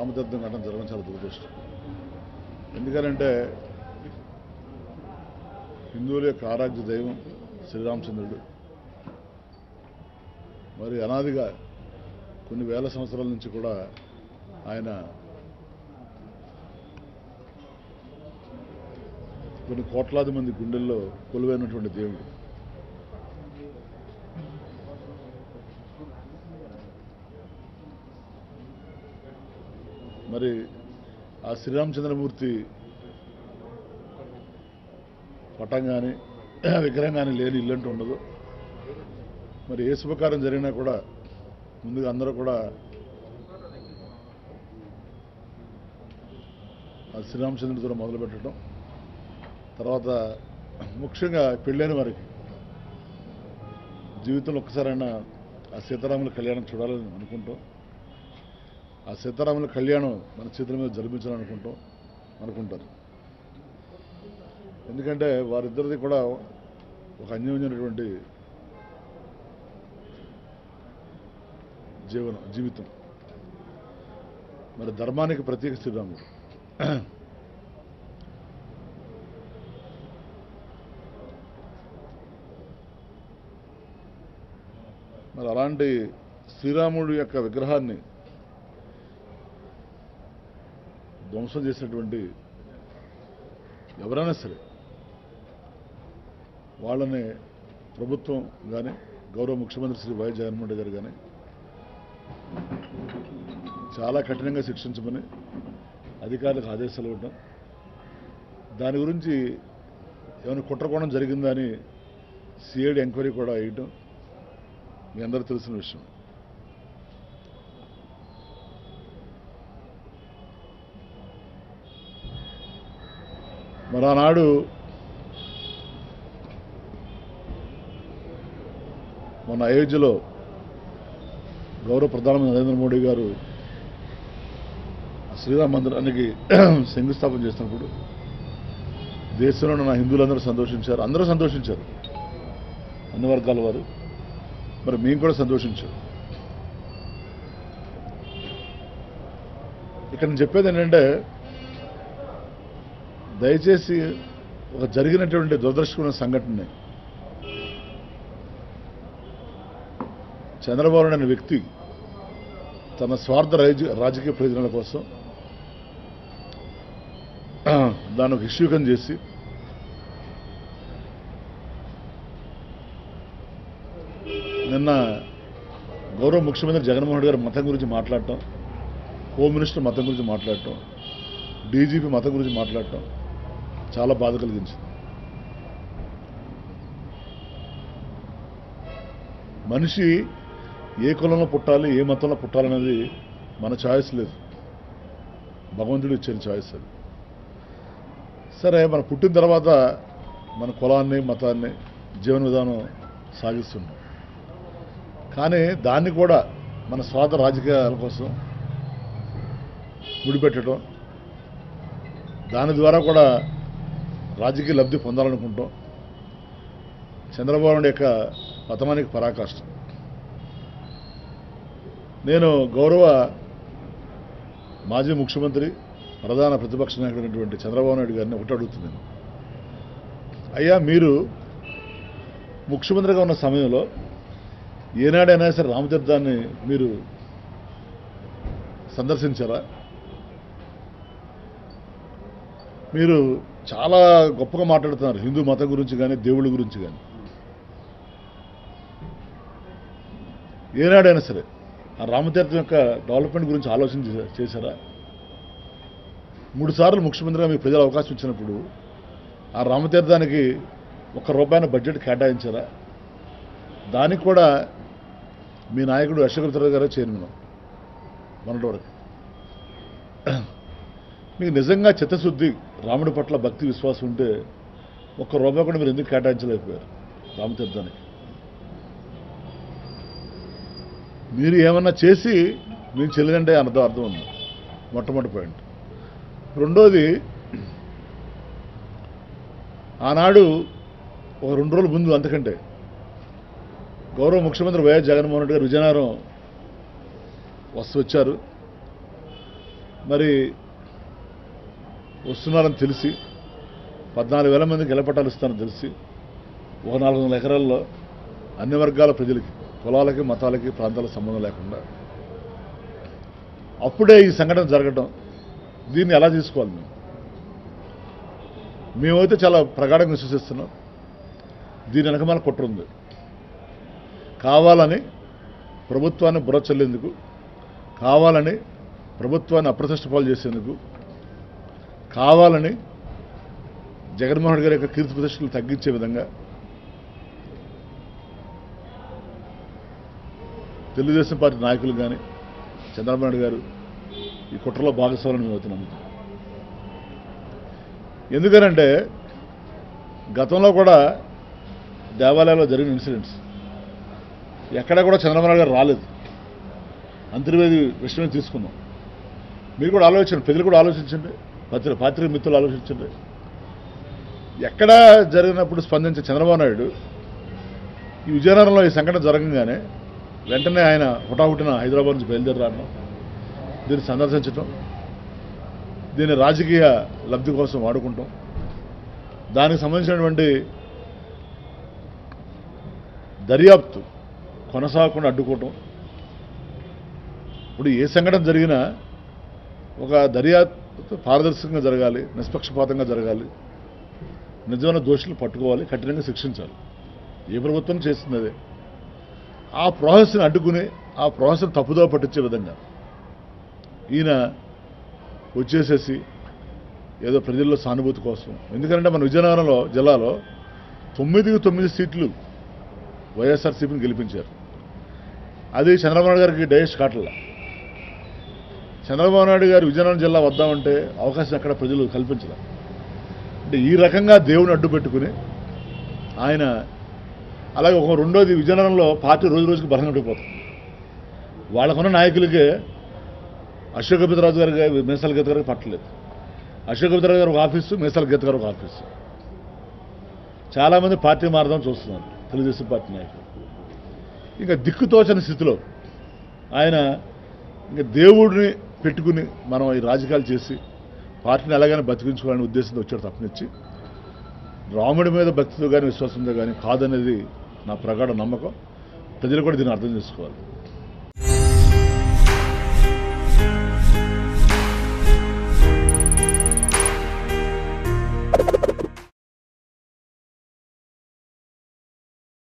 రామతీర్థం ఘటన జరగడం చాలా దురదృష్టం ఎందుకనంటే హిందువుల యొక్క ఆరాధ్య దైవం శ్రీరామచంద్రుడు మరి అనాదిగా కొన్ని వేల సంవత్సరాల నుంచి కూడా ఆయన కొన్ని కోట్లాది మంది గుండెల్లో కొలువైనటువంటి దేవుడు మరి ఆ శ్రీరామచంద్రమూర్తి పటం కానీ విగ్రహం కానీ లేని ఇల్లు అంటూ ఉండదు మరి ఏ శుభకార్యం జరిగినా కూడా ముందుగా అందరూ కూడా ఆ శ్రీరామచంద్రుడితో మొదలు పెట్టడం తర్వాత ముఖ్యంగా పెళ్ళైన వారికి జీవితంలో ఒక్కసారైనా ఆ సీతారాముల కళ్యాణం చూడాలని అనుకుంటాం ఆ సీతారాముల కళ్యాణం మన చేతుల మీద జరిపించాలని అనుకుంటాం అనుకుంటారు ఎందుకంటే వారిద్దరిది కూడా ఒక అన్యోన్యమైనటువంటి జీవనం జీవితం మరి ధర్మానికి ప్రత్యేక శ్రీరాముడు మరి అలాంటి శ్రీరాముడి యొక్క విగ్రహాన్ని ధ్వంసం చేసినటువంటి ఎవరైనా సరే వాళ్ళని ప్రభుత్వం కానీ గౌరవ ముఖ్యమంత్రి శ్రీ వైఎస్ జగన్మోహన్ రెడ్డి గారు కానీ చాలా కఠినంగా శిక్షించమని అధికారులకు ఆదేశాలు ఇవ్వడం దాని గురించి ఏమైనా కుట్రకోణం జరిగిందా అని సిఐడి ఎంక్వైరీ కూడా వేయటం మీ అందరూ తెలిసిన విషయం మరి ఆనాడు మన అయోధ్యలో గౌరవ ప్రధానమంత్రి నరేంద్ర మోడీ గారు శ్రీరామ మందిరానికి శంకుస్థాపన చేసినప్పుడు దేశంలో ఉన్న హిందువులందరూ సంతోషించారు అందరూ సంతోషించారు అన్ని వర్గాల వారు మరి మేము కూడా సంతోషించాం ఇక్కడ నేను చెప్పేది ఏంటంటే దయచేసి ఒక జరిగినటువంటి దురదృష్టమైన సంఘటనని చంద్రబాబు నాయుడు అనే వ్యక్తి తన స్వార్థ రాజ- రాజకీయ ప్రయోజనాల కోసం దాన్ని ఒక ఇష్యూకం చేసి నిన్న గౌరవ ముఖ్యమంత్రి జగన్మోహన్ రెడ్డి గారు మతం గురించి మాట్లాడటం హోమ్ మినిస్టర్ మతం గురించి మాట్లాడటం డీజీపీ మతం గురించి మాట్లాడటం చాలా బాధ కలిగించింది మనిషి ఏ కులంలో పుట్టాలి ఏ మతంలో పుట్టాలనేది మన ఛాయిస్ లేదు భగవంతుడు ఇచ్చిన ఛాయిస్ అది సరే మనం పుట్టిన తర్వాత మన కులాన్ని మతాన్ని జీవన విధానం సాగిస్తున్నాం కానీ దాన్ని కూడా మన స్వార్థ రాజకీయాల కోసం ముడిపెట్టడం దాని ద్వారా కూడా రాజకీయ లబ్ధి పొందాలనుకుంటాం చంద్రబాబు నాయుడు యొక్క పతనానికి పరాకాష్ట నేను గౌరవ మాజీ ముఖ్యమంత్రి ప్రధాన ప్రతిపక్ష నాయకుడైనటువంటి చంద్రబాబు నాయుడు గారిని ఒకటి అడుగుతున్నాను అయ్యా మీరు ముఖ్యమంత్రిగా ఉన్న సమయంలో ఏనాడైనా సరే రామతీర్థాన్ని మీరు సందర్శించారా మీరు చాలా గొప్పగా మాట్లాడుతున్నారు హిందూ మతం గురించి కానీ దేవుళ్ళ గురించి కానీ ఏనాడైనా సరే ఆ రామతీర్థం యొక్క డెవలప్మెంట్ గురించి ఆలోచన చేశా- చేశారా మూడు సార్లు ముఖ్యమంత్రిగా మీకు ప్రజలు అవకాశం ఇచ్చినప్పుడు ఆ రామతీర్థానికి ఒక్క రూపాయల బడ్జెట్ కేటాయించారా దానికి కూడా మీ నాయకుడు అశోక్ గారే చైర్మన్ మొన్నటి వరకు మీకు నిజంగా చిత్తశుద్ధి రాముడి పట్ల భక్తి విశ్వాసం ఉంటే ఒక్క రూపాయి కూడా మీరు ఎందుకు కేటాయించలేకపోయారు రామతీర్థానికి మీరు ఏమన్నా చేసి మేము చెల్లిదంటే అర్థం అర్థం ఉంది మొట్టమొదటి పాయింట్ రెండోది ఆనాడు ఒక రెండు రోజుల ముందు అంతకంటే గౌరవ ముఖ్యమంత్రి వైఎస్ జగన్మోహన్ రెడ్డి గారు విజయనగరం వస్తూ వచ్చారు మరి వస్తున్నారని తెలిసి పద్నాలుగు వేల మందికి ఇళ్లపట్టాలు ఇస్తారని తెలిసి ఒక నాలుగు వందల ఎకరాల్లో అన్ని వర్గాల ప్రజలకి కులాలకి మతాలకి ప్రాంతాలకు సంబంధం లేకుండా అప్పుడే ఈ సంఘటన జరగడం దీన్ని ఎలా తీసుకోవాలి మేము మేమైతే చాలా ప్రగాఢంగా విశ్వసిస్తున్నాం దీని వెనకమాల కుట్ర ఉంది కావాలని ప్రభుత్వాన్ని బుర్ర చల్లేందుకు కావాలని ప్రభుత్వాన్ని అప్రతిష్ట పాలు చేసేందుకు కావాలని జగన్మోహన్ రెడ్డి గారి యొక్క కీర్తి ప్రతిష్టలు తగ్గించే విధంగా తెలుగుదేశం పార్టీ నాయకులు కానీ చంద్రబాబు నాయుడు గారు ఈ కుట్రలో భాగస్వామ్యం మేము అయితే నమ్ముతాం ఎందుకనంటే గతంలో కూడా దేవాలయాల్లో జరిగిన ఇన్సిడెంట్స్ ఎక్కడ కూడా చంద్రబాబు నాయుడు గారు రాలేదు అంతర్వేది విషయమే తీసుకున్నాం మీరు కూడా ఆలోచించండి ప్రజలు కూడా ఆలోచించండి పత్రిక పాత్రిక మిత్రులు ఆలోచించండి ఎక్కడ జరిగినప్పుడు స్పందించే చంద్రబాబు నాయుడు ఈ విజయనగరంలో ఈ సంఘటన జరగగానే వెంటనే ఆయన హుటాహుటిన హైదరాబాద్ నుంచి బయలుదేరి రావడం దీన్ని సందర్శించడం దీన్ని రాజకీయ లబ్ధి కోసం వాడుకుంటాం దానికి సంబంధించినటువంటి దర్యాప్తు కొనసాగకుండా అడ్డుకోవటం ఇప్పుడు ఏ సంఘటన జరిగినా ఒక దర్యాప్తు పారదర్శకంగా జరగాలి నిష్పక్షపాతంగా జరగాలి నిజమైన దోషులు పట్టుకోవాలి కఠినంగా శిక్షించాలి ఏ ప్రభుత్వం చేస్తుంది అదే ఆ ప్రాసెస్ని అడ్డుకుని ఆ ప్రాసెస్ తప్పుదో పట్టించే విధంగా ఈయన వచ్చేసేసి ఏదో ప్రజల్లో సానుభూతి కోసం ఎందుకంటే మన విజయనగరంలో జిల్లాలో తొమ్మిదికి తొమ్మిది సీట్లు వైఎస్ఆర్సీపీని గెలిపించారు అది చంద్రబాబు నాయుడు గారికి డయేష్ కాటల చంద్రబాబు నాయుడు గారు విజయనగరం జిల్లా వద్దామంటే అవకాశం ఎక్కడ ప్రజలు కల్పించలే అంటే ఈ రకంగా దేవుని అడ్డు పెట్టుకుని ఆయన అలాగే ఒక రెండోది విజయనగరంలో పార్టీ రోజు రోజుకి బలహీనపడిపోతుంది వాళ్ళకున్న నాయకులకే అశోక్ గీతరాజు గారికి మేసాల గీత గారికి పట్టలేదు అశోక్ గీతరాజు గారు ఒక ఆఫీసు మేసాల గీత గారు ఒక ఆఫీసు చాలామంది పార్టీ మారదాం చూస్తున్నారు తెలుగుదేశం పార్టీ నాయకులు ఇంకా దిక్కుతోచని స్థితిలో ఆయన ఇంకా దేవుడిని పెట్టుకుని మనం ఈ రాజకీయాలు చేసి పార్టీని ఎలాగైనా బతికించుకోవాలనే ఉద్దేశంతో వచ్చాడు తప్పనిచ్చి రాముడి మీద భక్తితో కానీ విశ్వాసంతో కానీ కాదనేది నా ప్రగాఢ నమ్మకం ప్రజలు కూడా దీన్ని అర్థం చేసుకోవాలి